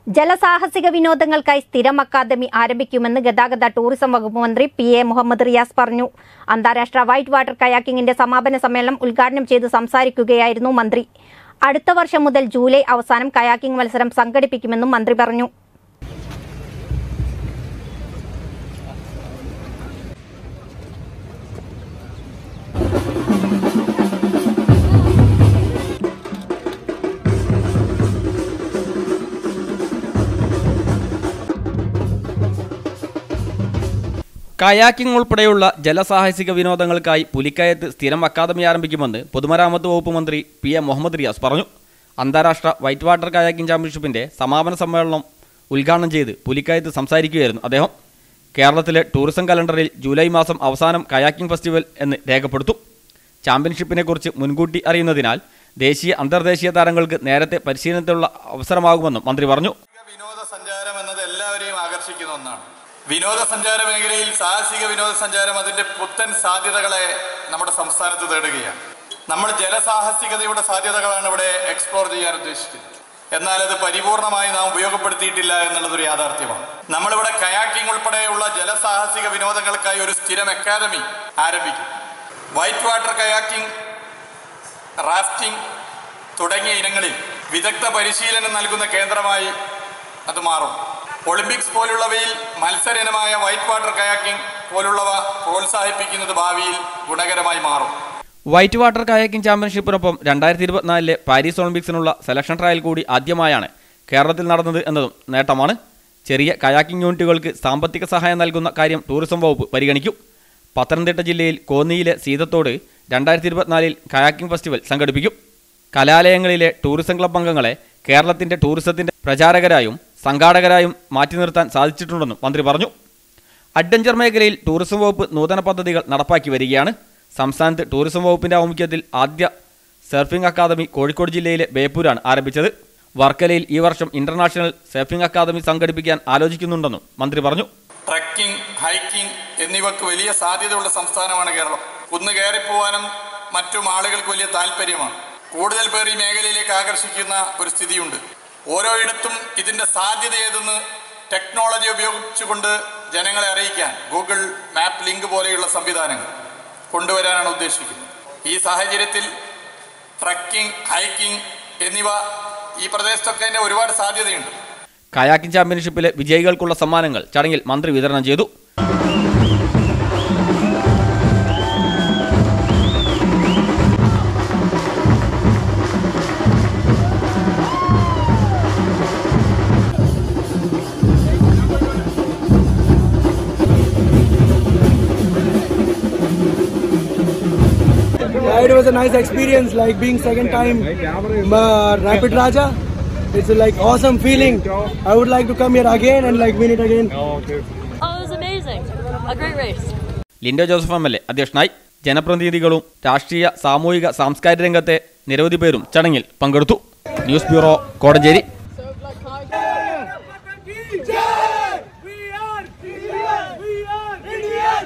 ജലസാഹസിക വിനോദങ്ങൾക്കായി സ്ഥിരം അക്കാദമി ആരംഭിക്കുമെന്ന് ഗതാഗത ടൂറിസം വകുപ്പ് മന്ത്രി പി എ മുഹമ്മദ് റിയാസ് പറഞ്ഞു അന്താരാഷ്ട്ര വൈറ്റ് വാട്ടർ കയാക്കിങ്ങിന്റെ സമാപന സമ്മേളനം ഉദ്ഘാടനം ചെയ്ത് സംസാരിക്കുകയായിരുന്നു മന്ത്രി അടുത്ത വർഷം മുതൽ ജൂലൈ അവസാനം കയാക്കിംഗ് മത്സരം സംഘടിപ്പിക്കുമെന്നും മന്ത്രി പറഞ്ഞു കയാക്കിംഗ് ഉൾപ്പെടെയുള്ള ജലസാഹസിക വിനോദങ്ങൾക്കായി പുലിക്കയത്ത് സ്ഥിരം അക്കാദമി ആരംഭിക്കുമെന്ന് പൊതുമരാമത്ത് വകുപ്പ് മന്ത്രി പി എ മുഹമ്മദ് റിയാസ് പറഞ്ഞു അന്താരാഷ്ട്ര വൈറ്റ് വാട്ടർ കയാക്കിംഗ് ചാമ്പ്യൻഷിപ്പിന്റെ സമാപന സമ്മേളനം ഉദ്ഘാടനം ചെയ്ത് പുലിക്കയത്ത് സംസാരിക്കുകയായിരുന്നു അദ്ദേഹം കേരളത്തിലെ ടൂറിസം കലണ്ടറിൽ ജൂലൈ മാസം അവസാനം കയാക്കിംഗ് ഫെസ്റ്റിവൽ എന്ന് രേഖപ്പെടുത്തും ചാമ്പ്യൻഷിപ്പിനെക്കുറിച്ച് മുൻകൂട്ടി അറിയുന്നതിനാൽ ദേശീയ അന്തർദേശീയ താരങ്ങൾക്ക് നേരത്തെ പരിശീലനത്തിലുള്ള അവസരമാകുമെന്നും മന്ത്രി പറഞ്ഞു വിനോദസഞ്ചാരം എന്നത് എല്ലാവരെയും ആകർഷിക്കുന്ന ഒന്നാണ് വിനോദസഞ്ചാര മേഖലയിൽ സാഹസിക വിനോദസഞ്ചാരം അതിന്റെ പുത്തൻ സാധ്യതകളെ നമ്മുടെ സംസ്ഥാനത്ത് തേടുകയാണ് നമ്മൾ ജലസാഹസികതയുടെ സാധ്യതകളാണ് ഇവിടെ എക്സ്പ്ലോർ ചെയ്യാൻ ഉദ്ദേശിക്കുന്നത് എന്നാൽ അത് പരിപൂർണമായി നാം ഉപയോഗപ്പെടുത്തിയിട്ടില്ല എന്നുള്ളതൊരു യാഥാർത്ഥ്യമാണ് നമ്മളിവിടെ കയാക്കിംഗ് ഉൾപ്പെടെയുള്ള ജലസാഹസിക വിനോദങ്ങൾക്കായി ഒരു സ്ഥിരം അക്കാദമി ആരംഭിക്കും വൈറ്റ് വാട്ടർ കയാക്കിംഗ് റാഫ്റ്റിംഗ് തുടങ്ങിയ ഇനങ്ങളിൽ വിദഗ്ധ പരിശീലനം നൽകുന്ന കേന്ദ്രമായി അത് മാറും ഒളിമ്പിക്സ് പോലുള്ളവയിൽ മത്സര ഇനമായ വൈറ്റ് വാട്ടർ കയാക്കിംഗ് പോലുള്ളവ പ്രോത്സാഹിപ്പിക്കുന്നത് ഭാവിയിൽ ഗുണകരമായി മാറും വൈറ്റ് വാട്ടർ കയാക്കിംഗ് ചാമ്പ്യൻഷിപ്പിനൊപ്പം രണ്ടായിരത്തി ഇരുപത്തിനാലിലെ പാരീസ് ഒളിമ്പിക്സിനുള്ള സെലക്ഷൻ ട്രയൽ കൂടി ആദ്യമായാണ് കേരളത്തിൽ നടന്നത് എന്നതും നേട്ടമാണ് ചെറിയ കയാക്കിംഗ് യൂണിറ്റുകൾക്ക് സാമ്പത്തിക സഹായം നൽകുന്ന കാര്യം ടൂറിസം വകുപ്പ് പരിഗണിക്കും പത്തനംതിട്ട ജില്ലയിൽ കോന്നിയിലെ സീതത്തോട് രണ്ടായിരത്തി ഇരുപത്തിനാലിൽ കയാക്കിംഗ് ഫെസ്റ്റിവൽ സംഘടിപ്പിക്കും കലാലയങ്ങളിലെ ടൂറിസം ക്ലബ് അംഗങ്ങളെ കേരളത്തിന്റെ ടൂറിസത്തിന്റെ പ്രചാരകരായും സംഘാടകരായും മാറ്റി നിർത്താൻ സാധിച്ചിട്ടുണ്ടെന്നും മന്ത്രി പറഞ്ഞു അഡ്വഞ്ചർ മേഖലയിൽ ടൂറിസം വകുപ്പ് നൂതന പദ്ധതികൾ നടപ്പാക്കി വരികയാണ് സംസ്ഥാനത്ത് ടൂറിസം വകുപ്പിന്റെ ആഭിമുഖ്യത്തിൽ ആദ്യ സർഫിംഗ് അക്കാദമി കോഴിക്കോട് ജില്ലയിലെ ബേപ്പൂരാണ് ആരംഭിച്ചത് വർക്കലയിൽ ഈ വർഷം ഇന്റർനാഷണൽ സർഫിംഗ് അക്കാദമി സംഘടിപ്പിക്കാൻ ആലോചിക്കുന്നുണ്ടെന്നും മന്ത്രി പറഞ്ഞു ട്രക്കിംഗ് ഹൈക്കിംഗ് എന്നിവക്ക് വലിയ സാധ്യതയുള്ള സംസ്ഥാനമാണ് കേരളം കുന്ന് കയറിപ്പോവാനും മറ്റും ആളുകൾക്ക് വലിയ താല്പര്യമാണ് കൂടുതൽ പേർ ഈ മേഖലയിലേക്ക് ആകർഷിക്കുന്ന ഒരു സ്ഥിതിയുണ്ട് ഓരോയിടത്തും ഇതിന്റെ സാധ്യത ഏതെന്ന് ടെക്നോളജി ഉപയോഗിച്ചുകൊണ്ട് ജനങ്ങളെ അറിയിക്കാൻ ഗൂഗിൾ മാപ്പ് ലിങ്ക് പോലെയുള്ള സംവിധാനങ്ങൾ കൊണ്ടുവരാനാണ് ഉദ്ദേശിക്കുന്നത് ഈ സാഹചര്യത്തിൽ ട്രക്കിംഗ് ഹൈക്കിംഗ് എന്നിവ ഈ പ്രദേശത്തൊക്കെ അതിൻ്റെ ഒരുപാട് സാധ്യതയുണ്ട് കയാക്കിംഗ് ചാമ്പ്യൻഷിപ്പിലെ വിജയികൾക്കുള്ള സമ്മാനങ്ങൾ ചടങ്ങിൽ മന്ത്രി വിതരണം ചെയ്തു Yeah, it was a nice experience, like being second time uh, Rapid Raja. It's a, like awesome feeling. I would like to come here again and like win it again. Oh, it was amazing. A great race. Lindo Joseph M L A അധ്യക്ഷനായി ജനപ്രതിനിധികളും രാഷ്ട്രീയ സാമൂഹിക സാംസ്കാരിക രംഗത്തെ നിരവധി പേരും ചടങ്ങിൽ പങ്കെടുത്തു ന്യൂസ് ബ്യൂറോ കോടഞ്ചേരി